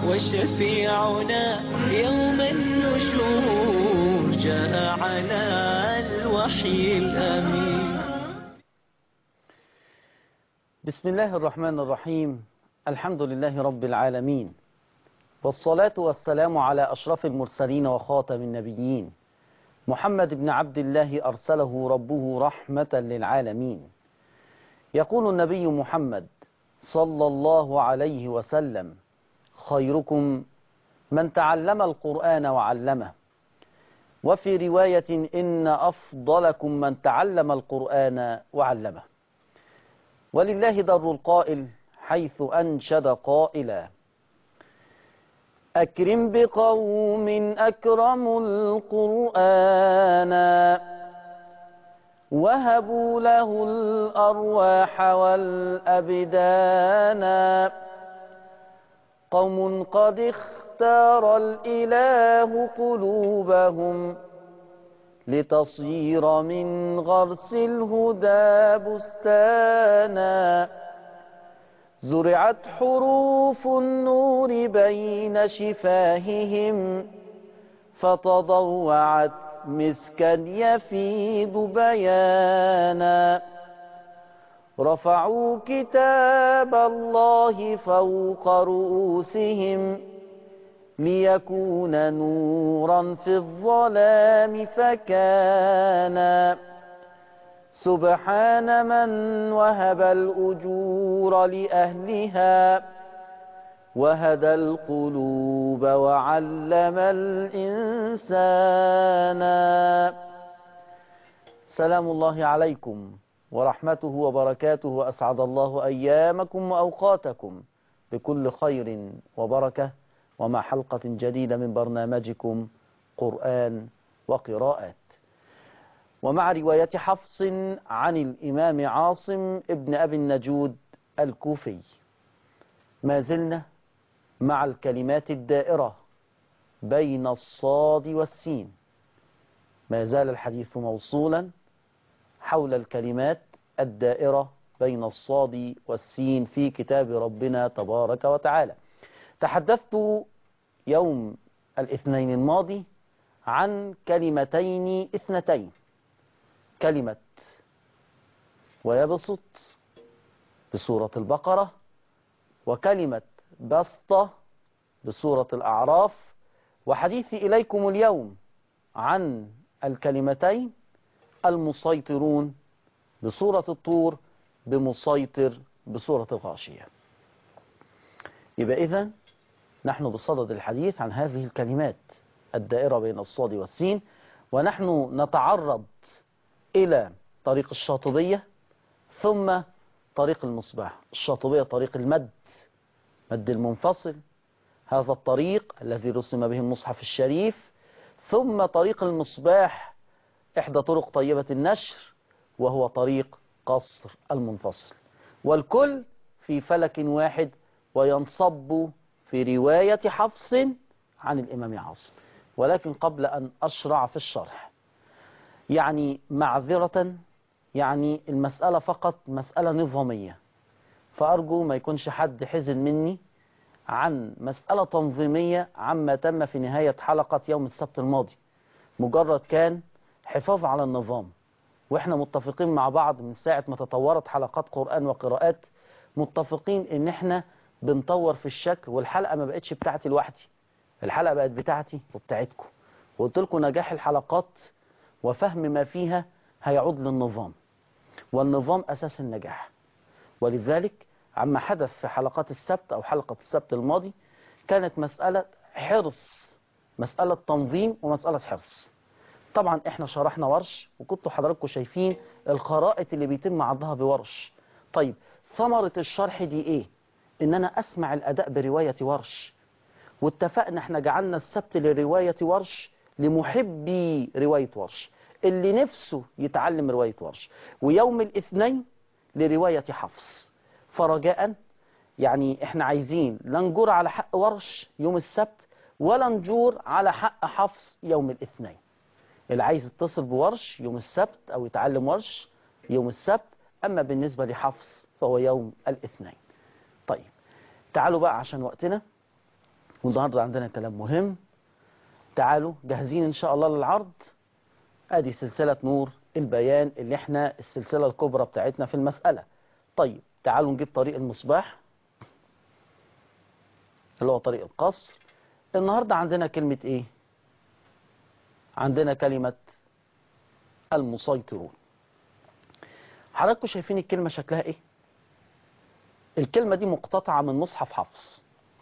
وشفيعنا يوم النشور جاء على الوحي الأمين بسم الله الرحمن الرحيم الحمد لله رب العالمين والصلاة والسلام على أشرف المرسلين وخاتم النبيين محمد بن عبد الله أرسله ربه رحمة للعالمين يقول النبي محمد صلى الله عليه وسلم خيركم من تعلم القرآن وعلمه وفي رواية إن أفضلكم من تعلم القرآن وعلمه ولله در القائل حيث أنشد قائلا أكرم بقوم أكرموا القرآن وهبوا له الأرواح والأبدان قوم قد اختار الإله قلوبهم لتصير من غرس الهدى بستانا زرعت حروف النور بين شفاههم فتضوعت مسكا يفيض بيانا رفعوا كتاب الله فوق رؤوسهم ليكون نورا في الظلام فكان سبحان من وهب الأجور لأهلها وهدى القلوب وعلم الإنسان سلام الله عليكم ورحمته وبركاته وأسعد الله أيامكم وأوقاتكم بكل خير وبركة ومع حلقة جديدة من برنامجكم قرآن وقراءات ومع رواية حفص عن الإمام عاصم ابن أبي النجود الكوفي ما زلنا مع الكلمات الدائرة بين الصاد والسين ما زال الحديث موصولا حول الكلمات الدائرة بين الصاد والسين في كتاب ربنا تبارك وتعالى تحدثت يوم الاثنين الماضي عن كلمتين اثنتين كلمة ويبسط بسورة البقرة وكلمة بسطة بسورة الأعراف وحديثي إليكم اليوم عن الكلمتين المسيطرون بسورة الطور بمسيطر بسورة الغاشية يبقى إذن نحن بصدد الحديث عن هذه الكلمات الدائرة بين الصاد والسين ونحن نتعرض إلى طريق الشاطبية ثم طريق المصباح الشاطبية طريق المد مد المنفصل هذا الطريق الذي رسم به المصحف الشريف ثم طريق المصباح إحدى طرق طيبة النشر وهو طريق قصر المنفصل والكل في فلك واحد وينصب في رواية حفص عن الإمام عاصم ولكن قبل أن أشرع في الشرح يعني معذرة يعني المسألة فقط مسألة نظامية فأرجو ما يكونش حد حزن مني عن مسألة تنظيمية عما تم في نهاية حلقة يوم السبت الماضي مجرد كان حفاظ على النظام واحنا متفقين مع بعض من ساعة ما تطورت حلقات قرآن وقراءات متفقين ان احنا بنطور في الشكل والحلقة ما بقتش بتاعتي لوحدي الحلقة بقت بتاعتي وبتاعتكم وقلت لكم نجاح الحلقات وفهم ما فيها هيعود للنظام والنظام أساس النجاح ولذلك عما حدث في حلقات السبت أو حلقة السبت الماضي كانت مسألة حرص مسألة تنظيم ومسألة حرص طبعا احنا شرحنا ورش وكنتوا حضراتكم شايفين الخرائط اللي بيتم عرضها بورش طيب ثمرة الشرح دي ايه ان انا اسمع الاداء برواية ورش واتفقنا احنا جعلنا السبت لرواية ورش لمحبي رواية ورش اللي نفسه يتعلم رواية ورش ويوم الاثنين لرواية حفص فرجاء يعني احنا عايزين لا نجور على حق ورش يوم السبت ولا نجور على حق حفص يوم الاثنين اللي عايز يتصل بورش يوم السبت او يتعلم ورش يوم السبت اما بالنسبة لحفص فهو يوم الاثنين طيب تعالوا بقى عشان وقتنا والنهارده عندنا كلام مهم تعالوا جاهزين ان شاء الله للعرض ادي سلسلة نور البيان اللي احنا السلسلة الكبرى بتاعتنا في المسألة طيب تعالوا نجيب طريق المصباح اللي هو طريق القصر النهاردة عندنا كلمة ايه عندنا كلمة المسيطرون حضراتكم شايفين الكلمة شكلها ايه الكلمة دي مقتطعة من مصحف حفص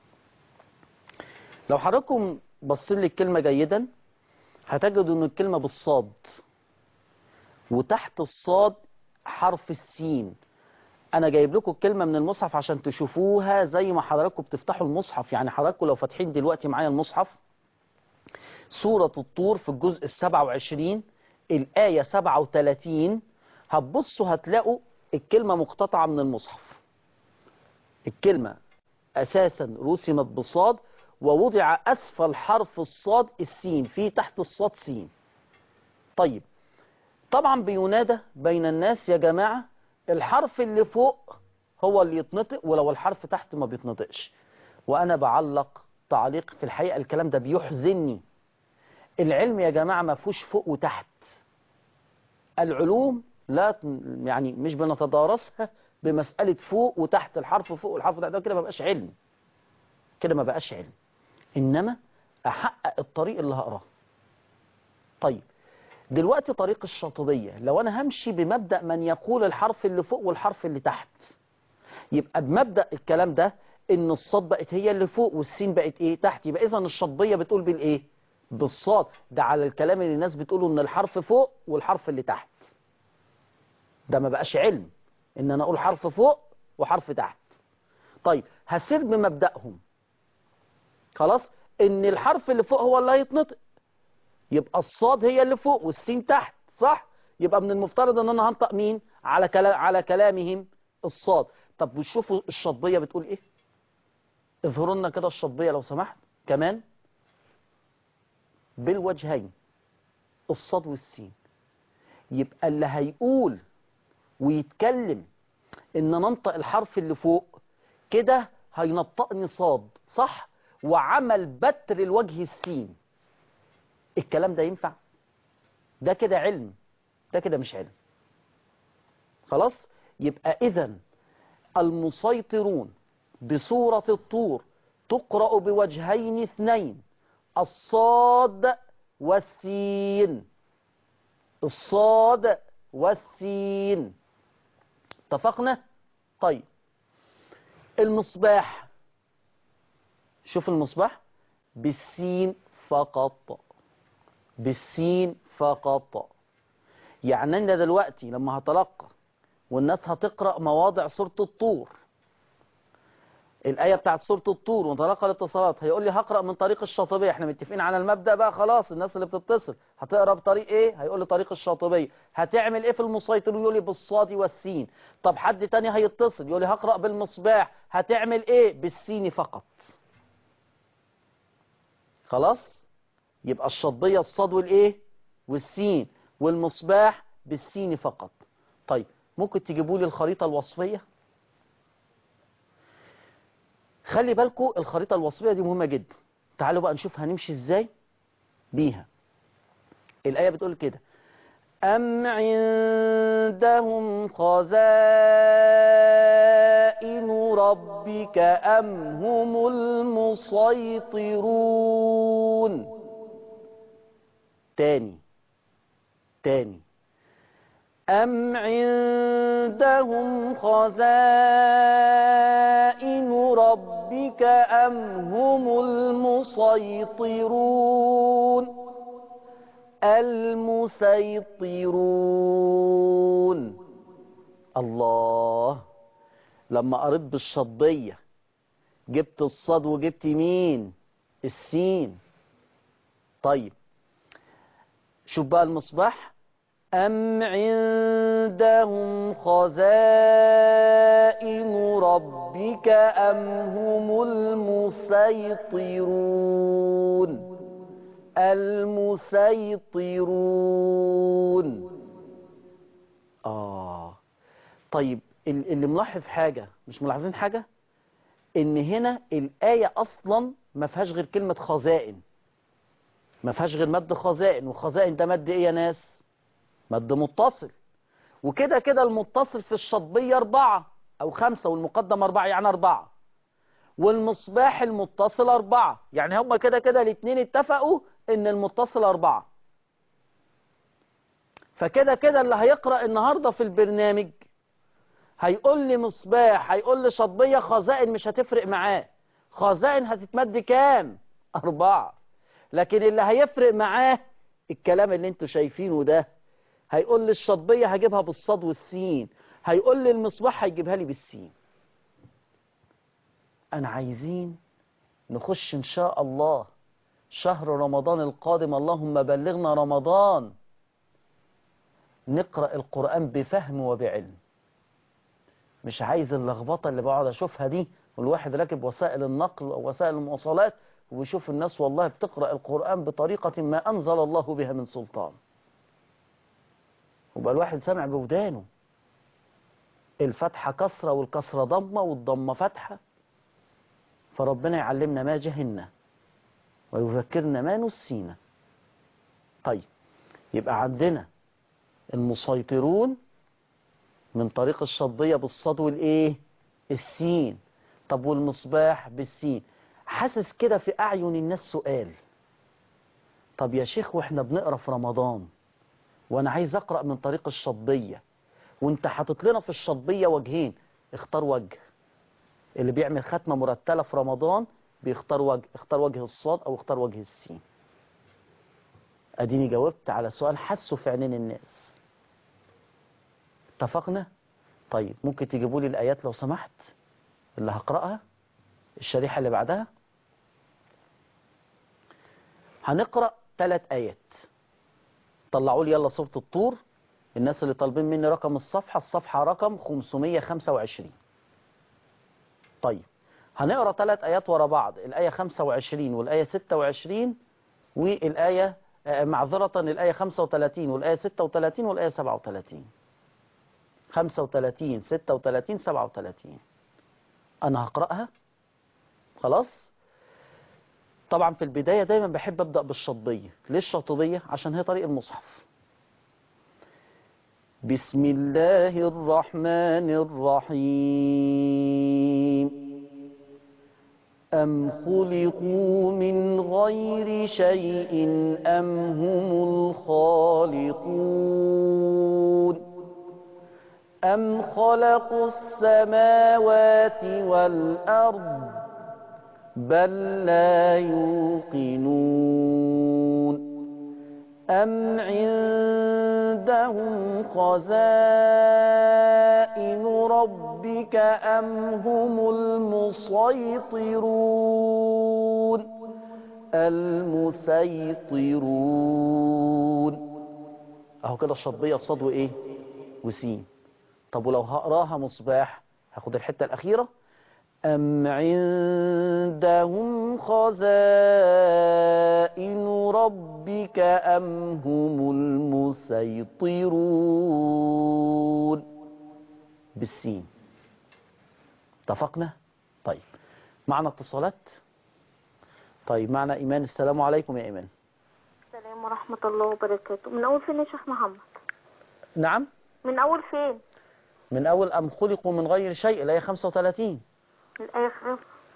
لو حضراتكم بصين للكلمة جيدا هتجدوا ان الكلمة بالصاد وتحت الصاد حرف السين انا جايب لكم الكلمة من المصحف عشان تشوفوها زي ما حضراتكم بتفتحوا المصحف يعني حضراتكم لو فاتحين دلوقتي معايا المصحف سورة الطور في الجزء السبعة وعشرين الآية سبعة وتلاتين هتبصوا هتلاقوا الكلمة مقتطعة من المصحف الكلمة أساسا رسمت بصاد ووضع أسفل حرف الصاد السين في تحت الصاد سين طيب طبعا بينادى بين الناس يا جماعة الحرف اللي فوق هو اللي يتنطق ولو الحرف تحت ما بيتنطقش وأنا بعلق تعليق في الحقيقة الكلام ده بيحزني العلم يا جماعة ما فيهوش فوق وتحت العلوم لا يعني مش بنتدارسها بمسألة فوق وتحت الحرف فوق والحرف تحت ده كده ما بقاش علم كده ما بقاش علم إنما أحقق الطريق اللي هقراه طيب دلوقتي طريق الشاطبية لو أنا همشي بمبدأ من يقول الحرف اللي فوق والحرف اللي تحت يبقى بمبدأ الكلام ده إن الصاد بقت هي اللي فوق والسين بقت إيه تحت يبقى إذا الشاطبية بتقول بالإيه بالصاد ده على الكلام اللي الناس بتقوله إن الحرف فوق والحرف اللي تحت ده ما بقاش علم إن أنا أقول حرف فوق وحرف تحت طيب هسير بمبدأهم خلاص ان الحرف اللي فوق هو اللي هيتنطق يبقى الصاد هي اللي فوق والسين تحت صح يبقى من المفترض ان انا هنطق مين على كلام على كلامهم الصاد طب وشوفوا الشطبيه بتقول ايه اظهروا لنا كده الشطبيه لو سمحت كمان بالوجهين الصاد والسين يبقى اللي هيقول ويتكلم ان ننطق الحرف اللي فوق كده هينطقني صاد صح وعمل بتر الوجه السين الكلام ده ينفع ده كده علم ده كده مش علم خلاص يبقى اذا المسيطرون بسورة الطور تقرأ بوجهين اثنين الصاد والسين الصاد والسين اتفقنا طيب المصباح شوف المصباح بالسين فقط بالسين فقط يعني أنا دلوقتي لما هتلقى والناس هتقرأ مواضع سورة الطور الآية بتاعت سورة الطور وتلقى الاتصالات هيقول لي هقرأ من طريق الشاطبية احنا متفقين على المبدأ بقى خلاص الناس اللي بتتصل هتقرأ بطريق ايه هيقول لي طريق الشاطبية هتعمل ايه في المسيطر يقول لي بالصاد والسين طب حد تاني هيتصل يقول لي هقرأ بالمصباح هتعمل ايه بالسين فقط خلاص يبقى الشطبية الصاد والايه والسين والمصباح بالسين فقط طيب ممكن تجيبوا لي الخريطة الوصفية خلي بالكم الخريطة الوصفية دي مهمة جدا تعالوا بقى نشوف هنمشي ازاي بيها الآية بتقول كده أم عندهم خزائن ربك أم هم المسيطرون تاني تاني أم عندهم خزائن ربك أم هم المسيطرون المسيطرون الله لما قريت بالشطبية جبت الصاد وجبت مين السين طيب شوف بقى المصباح أم عندهم خزائن ربك أم هم المسيطرون المسيطرون آه طيب اللي ملاحظ حاجة مش ملاحظين حاجة إن هنا الآية أصلا ما فيهاش غير كلمة خزائن ما فيهاش غير مد خزائن وخزائن ده مد ايه يا ناس مد متصل وكده كده المتصل في الشطبية أربعة أو خمسة والمقدم أربعة يعني أربعة والمصباح المتصل أربعة يعني هما كده كده الاتنين اتفقوا إن المتصل أربعة فكده كده اللي هيقرأ النهاردة في البرنامج هيقول لي مصباح هيقول لي شطبية خزائن مش هتفرق معاه خزائن هتتمد كام أربعة لكن اللي هيفرق معاه الكلام اللي انتوا شايفينه ده هيقول لي الشطبية هجيبها بالصاد والسين هيقول لي المصباح هيجيبها لي بالسين أنا عايزين نخش إن شاء الله شهر رمضان القادم اللهم بلغنا رمضان نقرأ القرآن بفهم وبعلم مش عايز اللخبطة اللي بقعد أشوفها دي والواحد راكب وسائل النقل أو وسائل المواصلات ويشوف الناس والله بتقرأ القرآن بطريقة ما أنزل الله بها من سلطان وبقى الواحد سامع بودانه الفتحة كسرة والكسرة ضمة والضمة فتحة فربنا يعلمنا ما جهلنا ويذكرنا ما نسينا طيب يبقى عندنا المسيطرون من طريق الشطبية بالصاد والايه السين طب والمصباح بالسين حاسس كده في أعين الناس سؤال طب يا شيخ واحنا بنقرأ في رمضان وانا عايز اقرأ من طريق الشطبية وانت حاطط لنا في الشطبية وجهين اختار وجه اللي بيعمل ختمة مرتلة في رمضان بيختار وجه اختار وجه الصاد او اختار وجه السين اديني جاوبت على سؤال حسه في عينين الناس اتفقنا طيب ممكن تجيبوا لي الايات لو سمحت اللي هقرأها الشريحة اللي بعدها هنقرأ ثلاث آيات طلعوا لي يلا صورة الطور الناس اللي طالبين مني رقم الصفحة الصفحة رقم 525 طيب هنقرأ ثلاث آيات ورا بعض الآية 25 والآية 26 والآية آه، معذرة الآية 35 والآية 36 والآية 37 35 36 37 أنا هقرأها خلاص طبعا في البداية دايما بحب أبدأ بالشطبية ليه الشطبية عشان هي طريق المصحف بسم الله الرحمن الرحيم أم خلقوا من غير شيء أم هم الخالقون أم خلقوا السماوات والأرض بل لا يوقنون أم عندهم خزائن ربك أم هم المسيطرون المسيطرون اهو كده الشطبية صاد وايه وسين طب ولو هقراها مصباح هاخد الحتة الأخيرة أم عندهم خزائن ربك أم هم المسيطرون بالسين اتفقنا طيب معنا اتصالات طيب معنا إيمان السلام عليكم يا إيمان السلام ورحمة الله وبركاته من أول فين يا شيخ محمد نعم من أول فين من أول أم خلقوا من غير شيء الآية 35 الآية خمس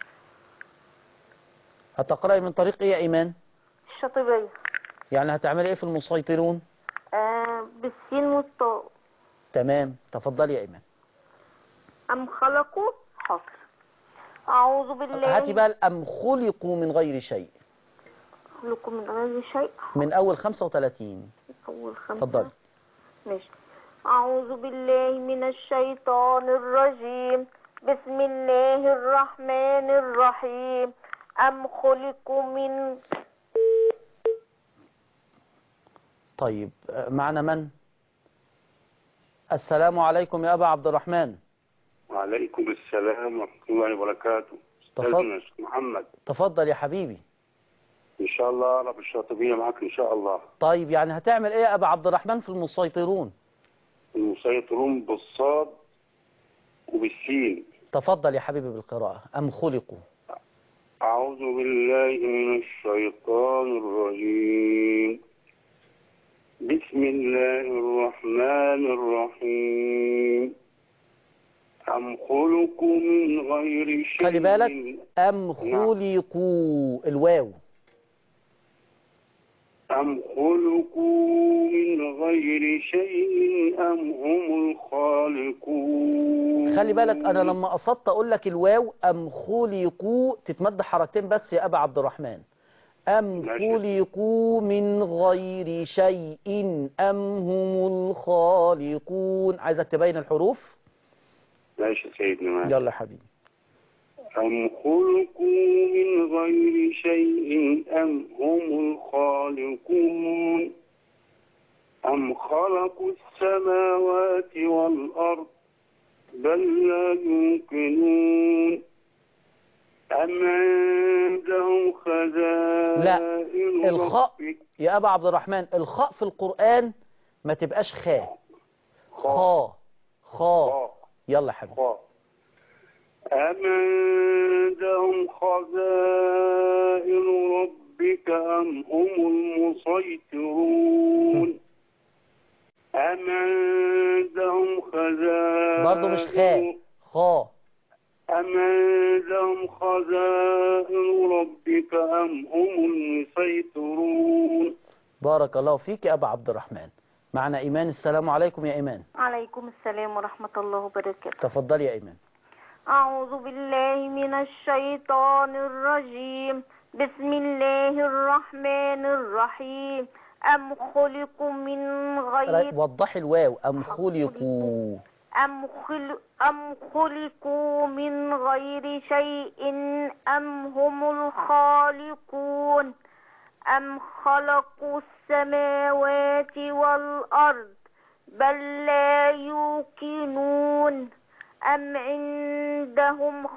هتقرأي من طريق إيه يا إيمان الشاطبية يعني هتعملي إيه في المسيطرون آه بالسين والطاء تمام تفضلي يا إيمان أم خلقوا حاضر أعوذ بالله هاتي بقى أم خلقوا من غير شيء خلقوا من غير شيء من أول 35 أول خمسة اتفضلي ماشي أعوذ بالله من الشيطان الرجيم بسم الله الرحمن الرحيم أم خلقوا من طيب آه، معنا من السلام عليكم يا أبا عبد الرحمن وعليكم السلام ورحمة الله وبركاته تفضل. أستاذنا الشيخ محمد تفضل يا حبيبي إن شاء الله رب الشاطبية معك إن شاء الله طيب يعني هتعمل إيه يا أبا عبد الرحمن في المسيطرون المسيطرون بالصاد وبالسين تفضل يا حبيبي بالقراءة أم خلقوا أعوذ أعوذ بالله من الشيطان الرجيم بسم الله الرحمن الرحيم أم خلقوا من غير شيء خلي بالك أم خلقوا الواو أم خلقوا من غير شيء أم هم الخالقون خلي بالك أنا لما قصدت أقول لك الواو أم خلقوا تتمد حركتين بس يا أبا عبد الرحمن أم ماشي. خلقوا من غير شيء أم هم الخالقون عايزك تبين الحروف ماشي سيدنا ماشي. يلا يا حبيبي أم خلقوا من غير شيء أم هم الخالقون أم خلقوا السماوات والأرض بل لا يوقنون أم عندهم خزائن لا، الخاء. ربك يا أبا عبد الرحمن الخاء في القرآن ما تبقاش خاء خاء خاء خاء. يلا يا حبيبي خاء. أم عندهم خزائن ربك أم هم المسيطرون أم عندهم خزائن برضه مش خاء خاء أم عندهم خزائن ربك أم هم المسيطرون بارك الله فيك يا أبا عبد الرحمن معنا إيمان السلام عليكم يا إيمان عليكم السلام ورحمة الله وبركاته تفضل يا إيمان أعوذ بالله من الشيطان الرجيم بسم الله الرحمن الرحيم أم خلقوا من غير وضح الواو أم خلقوا أم, خل... أم خلقوا من غير شيء أم هم الخالقون أم خلقوا السماوات والأرض بل لا يوقنون أم عندهم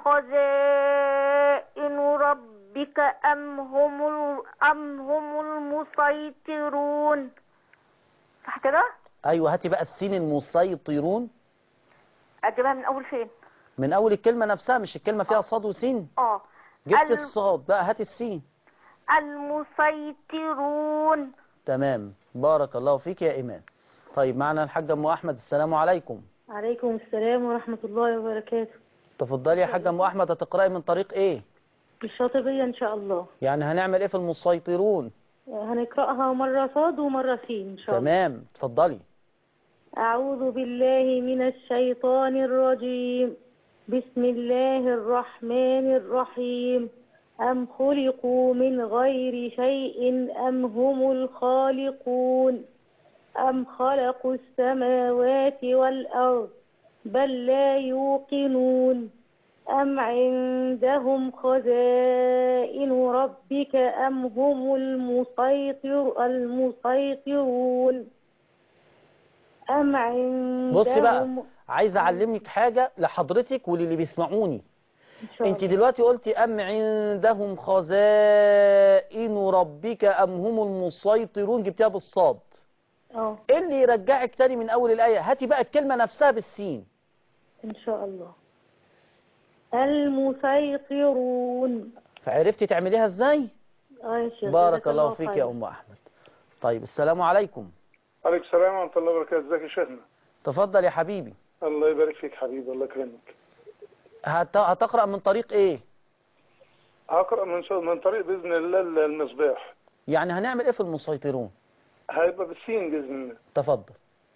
خزائن ربك أم هم ال... أم هم المسيطرون صح كده؟ أيوة هاتي بقى السين المسيطرون أجيبها من أول فين؟ من أول الكلمة نفسها مش الكلمة فيها صاد وسين اه جبت ال- الصاد بقى هات السين المسيطرون تمام بارك الله فيك يا إيمان طيب معنا الحاج أم أحمد السلام عليكم عليكم السلام ورحمة الله وبركاته تفضلي يا حاج أم أحمد هتقرأي من طريق إيه الشاطبية إن شاء الله يعني هنعمل إيه في المسيطرون هنقرأها مرة صاد ومرة سين إن شاء الله تمام تفضلي أعوذ بالله من الشيطان الرجيم بسم الله الرحمن الرحيم أم خلقوا من غير شيء أم هم الخالقون أم خلقوا السماوات والأرض بل لا يوقنون أم عندهم خزائن ربك أم هم المسيطر المسيطرون أم عندهم بصي بقى عايز أعلمك حاجة لحضرتك وللي بيسمعوني إن شاء انت الله. دلوقتي قلتي أم عندهم خزائن ربك أم هم المسيطرون جبتيها بالصاد اه ايه اللي يرجعك تاني من أول الآية هاتي بقى الكلمة نفسها بالسين إن شاء الله المسيطرون فعرفتي تعمليها ازاي اه يا شيخ بارك جزاك الله فيك خير. يا أم أحمد طيب السلام عليكم عليك السلام ورحمة الله وبركاته ازيك يا شيخنا تفضل يا حبيبي الله يبارك فيك حبيبي الله يكرمك هت... هتقرأ من طريق ايه هقرأ من شو من طريق بإذن الله المصباح يعني هنعمل ايه في المسيطرون هيبقى بالسين بإذن الله تفضل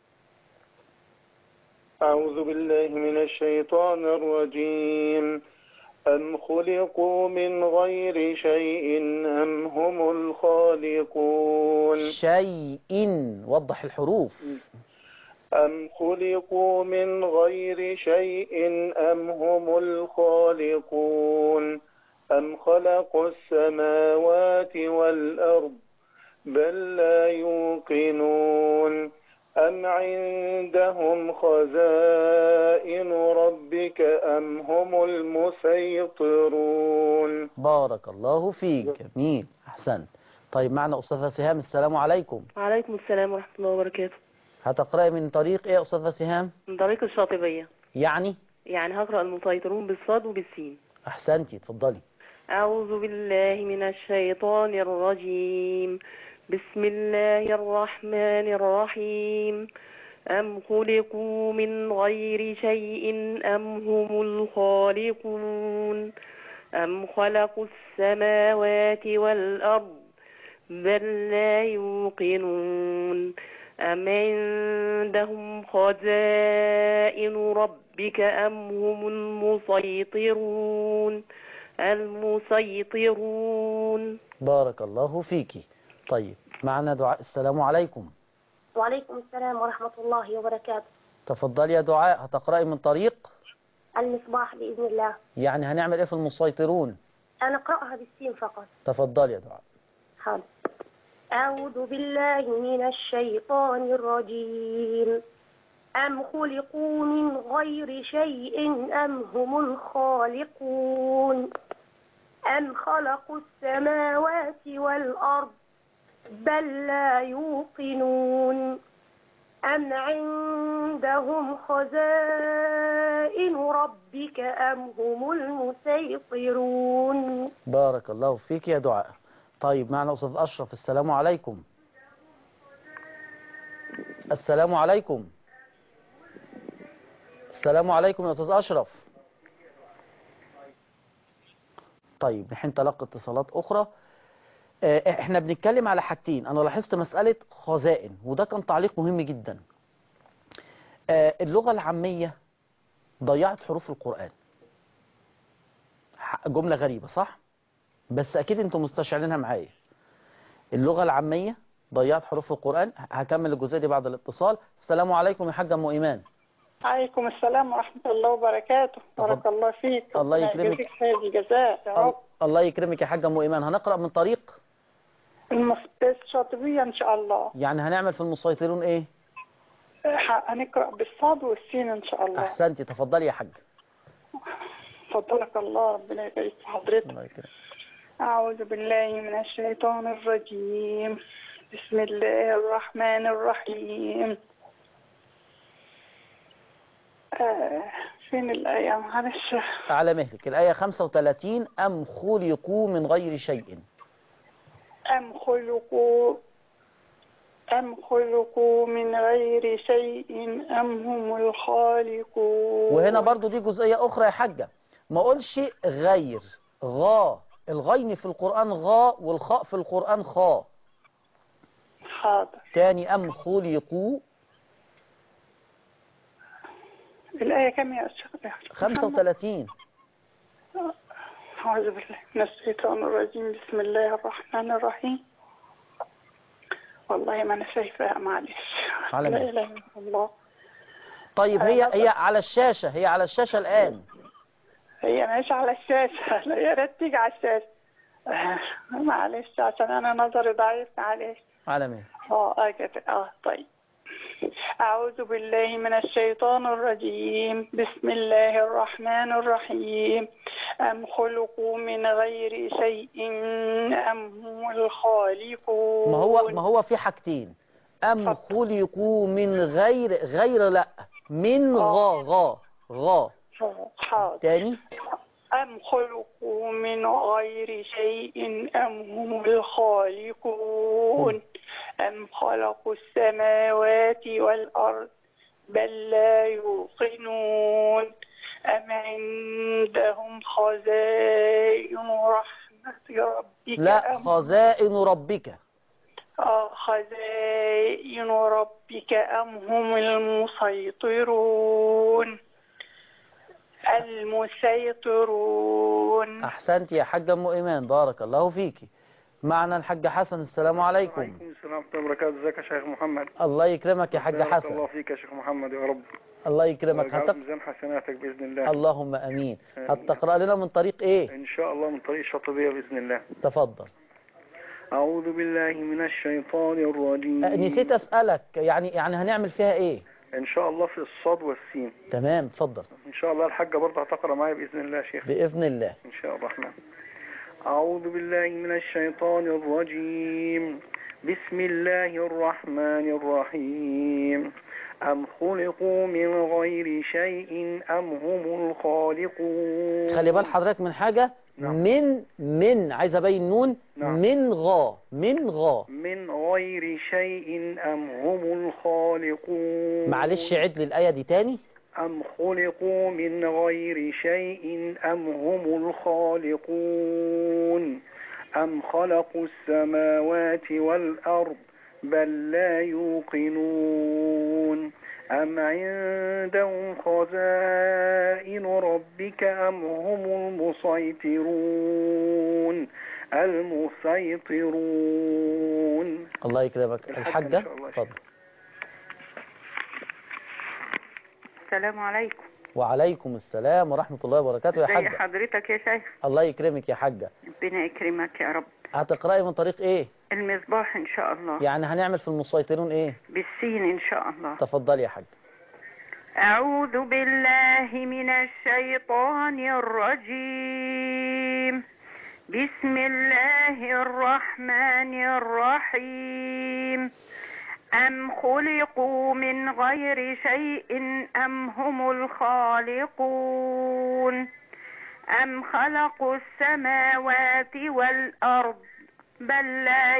أعوذ بالله من الشيطان الرجيم أم خلقوا من غير شيء أم هم الخالقون شيء وضح الحروف أم خلقوا من غير شيء أم هم الخالقون أم خلقوا السماوات والأرض بل لا يوقنون أم عندهم خزائن ربك أم هم المسيطرون بارك الله فيك جميل احسنت طيب معنا أستاذة سهام السلام عليكم وعليكم السلام ورحمة الله وبركاته هتقرأي من طريق ايه يا أستاذة سهام من طريق الشاطبية يعني يعني هقرأ المسيطرون بالصاد وبالسين احسنتي اتفضلي أعوذ بالله من الشيطان الرجيم بسم الله الرحمن الرحيم أم خلقوا من غير شيء أم هم الخالقون أم خلقوا السماوات والأرض بل لا يوقنون أم عندهم خزائن ربك أم هم المسيطرون المسيطرون بارك الله فيكي طيب معنا دعاء السلام عليكم وعليكم السلام ورحمة الله وبركاته تفضلي يا دعاء هتقرأي من طريق المصباح بإذن الله يعني هنعمل ايه في المسيطرون أنا أقرأها بالسين فقط تفضلي يا دعاء حاضر أعوذ بالله من الشيطان الرجيم أم خلقوا من غير شيء أم هم الخالقون أم خلقوا السماوات والأرض بل لا يوقنون أم عندهم خزائن ربك أم هم المسيطرون بارك الله فيك يا دعاء طيب معنا أستاذ أشرف السلام عليكم السلام عليكم السلام عليكم يا أستاذ أشرف طيب نحن تلقى اتصالات أخرى آه، احنا بنتكلم على حاجتين انا لاحظت مسألة خزائن وده كان تعليق مهم جدا آه، اللغة العامية ضيعت حروف القرآن ح- جملة غريبة صح بس اكيد انتم مستشعرينها معايا اللغة العامية ضيعت حروف القرآن ه- هكمل الجزئية دي بعد الاتصال السلام عليكم يا حاجة ام ايمان عليكم السلام ورحمة الله وبركاته بارك تفضل. الله فيك الله ربنا يكرمك. يجزيك خير الجزاء يا ال- رب الله يكرمك يا حاجة ام ايمان هنقرأ من طريق المصباح الشاطبية إن شاء الله يعني هنعمل في المسيطرون ايه ح- هنقرأ بالصاد والسين إن شاء الله احسنتي تفضلي يا حاجة فضلك الله ربنا يبارك في حضرتك الله يكرمك أعوذ بالله من الشيطان الرجيم بسم الله الرحمن الرحيم آه فين الآية معلش على مهلك الآية 35 أم خلقوا من غير شيء أم خلقوا أم خلقوا من غير شيء أم هم الخالقون وهنا برضو دي جزئية أخرى يا حاجة ما أقولش غير غا الغين في القرآن غا والخاء في القرآن خا حاضر تاني أم خلقوا الآية كم يا أستاذ 35 أعوذ بالله من الشيطان الرجيم بسم الله الرحمن الرحيم والله ما أنا شايفاها معلش على لا مهلك. إله إلا الله طيب هي هي على الشاشة هي على الشاشة الآن هي مش على الشاشة لا يا ريت تيجي على الشاشة آه، معلش عشان أنا نظري ضعيف معلش على مهلك اه أجل اه طيب أعوذ بالله من الشيطان الرجيم بسم الله الرحمن الرحيم أم خلقوا من غير شيء أم هم الخالقون ما هو ما هو في حاجتين أم خلقوا من غير غير لا من غا غا غا حاضر تاني أم خلقوا من غير شيء أم هم الخالقون أم خلقوا السماوات والأرض بل لا يوقنون أم عندهم خزائن رحمة ربك لا أم خزائن ربك آه، خزائن ربك أم هم المسيطرون المسيطرون أحسنت يا حاجة أم إيمان بارك الله فيكي معنا الحاج حسن السلام عليكم وعليكم السلام ورحمة الله وبركاته ازيك يا شيخ محمد الله يكرمك يا حاج بارك الله حسن فيك يا شيخ محمد يا رب الله يكرمك ويجعل هتق... ميزان حسناتك بإذن الله اللهم أمين آمين. هتقرأ لنا من طريق إيه إن شاء الله من طريق الشاطبية بإذن الله تفضل أعوذ بالله من الشيطان الرجيم أه، نسيت أسألك يعني يعني هنعمل فيها إيه إن شاء الله في الصاد والسين تمام اتفضل إن شاء الله الحاجة برضه هتقرأ معايا بإذن الله يا شيخ بإذن الله إن شاء الله الرحمن أعوذ بالله من الشيطان الرجيم بسم الله الرحمن الرحيم أم خلقوا من غير شيء أم هم الخالقون خلي بال حضرتك من حاجة نعم. من من عايز ابين نون نعم. من غا من غا من غير شيء أم هم الخالقون معلش عد لي الآية دي تاني أم خلقوا من غير شيء أم هم الخالقون أم خلقوا السماوات والأرض بل لا يوقنون أم عندهم خزائن ربك أم هم المسيطرون المسيطرون الله يكرمك الحاجة الحاجة إن شاء الله. اتفضل السلام عليكم وعليكم السلام ورحمة الله وبركاته يا ازي حاجة حضرتك يا شيخ الله يكرمك يا حاجة ربنا يكرمك يا رب هتقرأي من طريق ايه المصباح ان شاء الله يعني هنعمل في المسيطرون ايه بالسين ان شاء الله تفضلي يا حاجة أعوذ بالله من الشيطان الرجيم بسم الله الرحمن الرحيم أم خلقوا من غير شيء أم هم الخالقون أم خلقوا السماوات والأرض بل لا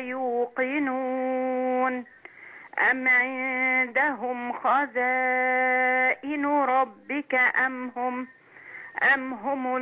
يوقنون أم عندهم خزائن ربك أم هم أم هم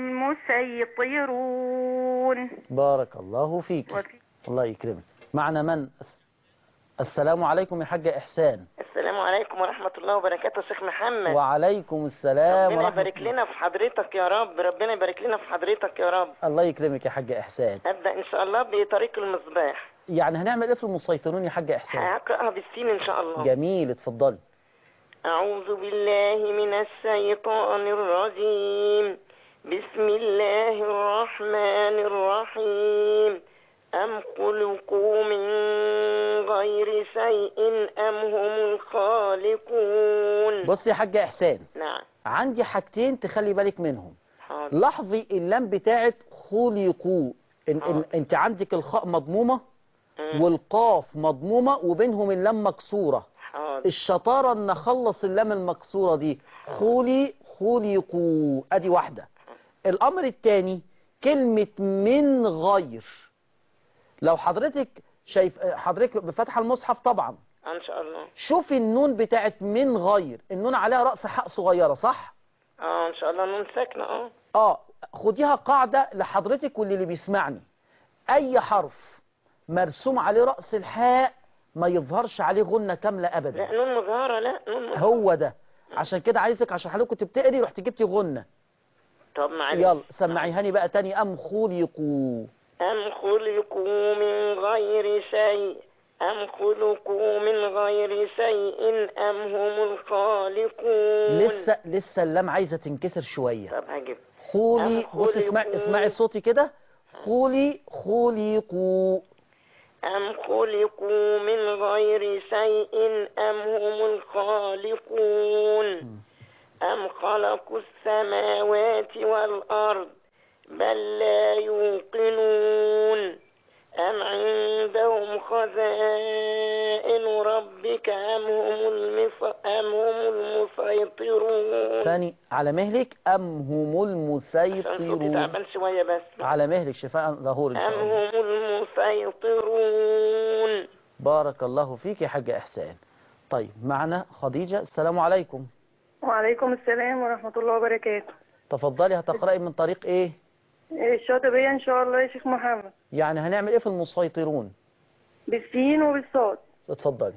المسيطرون بارك الله فيك وفي الله يكرمك معنا من السلام عليكم يا حاجة إحسان السلام عليكم ورحمة الله وبركاته شيخ محمد وعليكم السلام ربنا ورحمة يبارك لنا في حضرتك يا رب ربنا يبارك لنا في حضرتك يا رب الله يكرمك يا حاجة إحسان أبدأ إن شاء الله بطريق المصباح يعني هنعمل ايه في المسيطرون يا حاجة إحسان هقرأها بالسين إن شاء الله جميل اتفضلي أعوذ بالله من الشيطان الرجيم بسم الله الرحمن الرحيم أم خلقوا من غير شيء أم هم الخالقون بص يا حاجة إحسان نعم عندي حاجتين تخلي بالك منهم حاضر لاحظي اللام بتاعت خلقوا إن إن انت عندك الخاء مضمومة مم. والقاف مضمومة وبينهم اللام مكسورة حاضر الشطارة ان اخلص اللام المكسورة دي خولي خلقوا ادي واحدة الامر الثاني كلمة من غير لو حضرتك شايف حضرتك بفتح المصحف طبعا إن شاء الله شوفي النون بتاعت من غير النون عليها رأس حق صغيرة صح اه ان شاء الله نون ساكنة اه اه خديها قاعدة لحضرتك واللي اللي بيسمعني اي حرف مرسوم عليه رأس الحاء ما يظهرش عليه غنة كاملة ابدا لا نون مظهرة لا نون مظهرة هو ده عشان كده عايزك عشان حضرتك كنت بتقري رحت جبتي غنة طب معلش يلا سمعيهاني بقى تاني ام خلقوا أم خلقوا من غير شيء أم خلقوا من غير شيء أم هم الخالقون لسه لسه اللام عايزه تنكسر شويه طب هجيب خولي أم بص اسمعي خلقوا- اسمعي صوتي كده خولي خلقوا أم خلقوا من غير شيء أم هم الخالقون أم خلقوا السماوات والأرض بل لا يوقنون أم عندهم خزائن ربك أم هم المف... أم هم المسيطرون تاني على مهلك ام هم عشان صوتي المسيطرون تعبان شوية بس على مهلك شفاء ظهور ان أم شاء الله هم المسيطرون بارك الله فيك يا حاجه احسان طيب معنا خديجه السلام عليكم وعليكم السلام ورحمة الله وبركاته تفضلي هتقراي من طريق ايه الشاطبية إن شاء الله يا شيخ محمد يعني هنعمل ايه في المسيطرون بالسين وبالصاد اتفضلي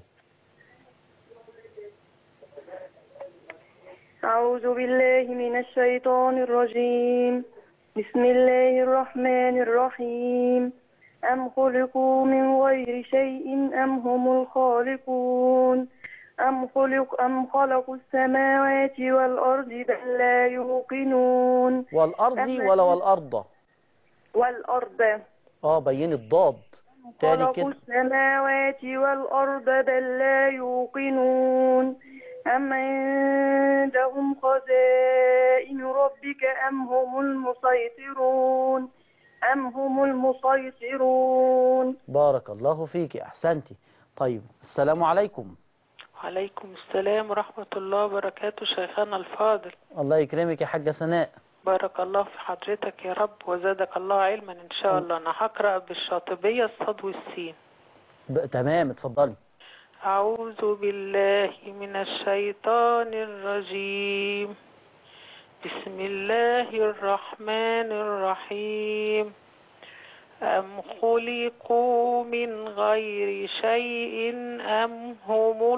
أعوذ بالله من الشيطان الرجيم بسم الله الرحمن الرحيم أم خلقوا من غير شيء أم هم الخالقون أم خلق أم خلقوا السماوات والأرض بل لا يوقنون والارض أما ولا إن- والارض والأرض اه بين الضاد تاني خلقوا كده السماوات والأرض بل لا يوقنون أم عندهم خزائن ربك أم هم المسيطرون أم هم المسيطرون بارك الله فيك احسنتي طيب السلام عليكم وعليكم السلام ورحمة الله وبركاته شيخنا الفاضل الله يكرمك يا حاجه سناء بارك الله في حضرتك يا رب وزادك الله علما إن شاء الله أنا هقرأ بالشاطبية الصاد والسين ب- تمام اتفضلي أعوذ بالله من الشيطان الرجيم بسم الله الرحمن الرحيم أم خلقوا من غير شيء أم هم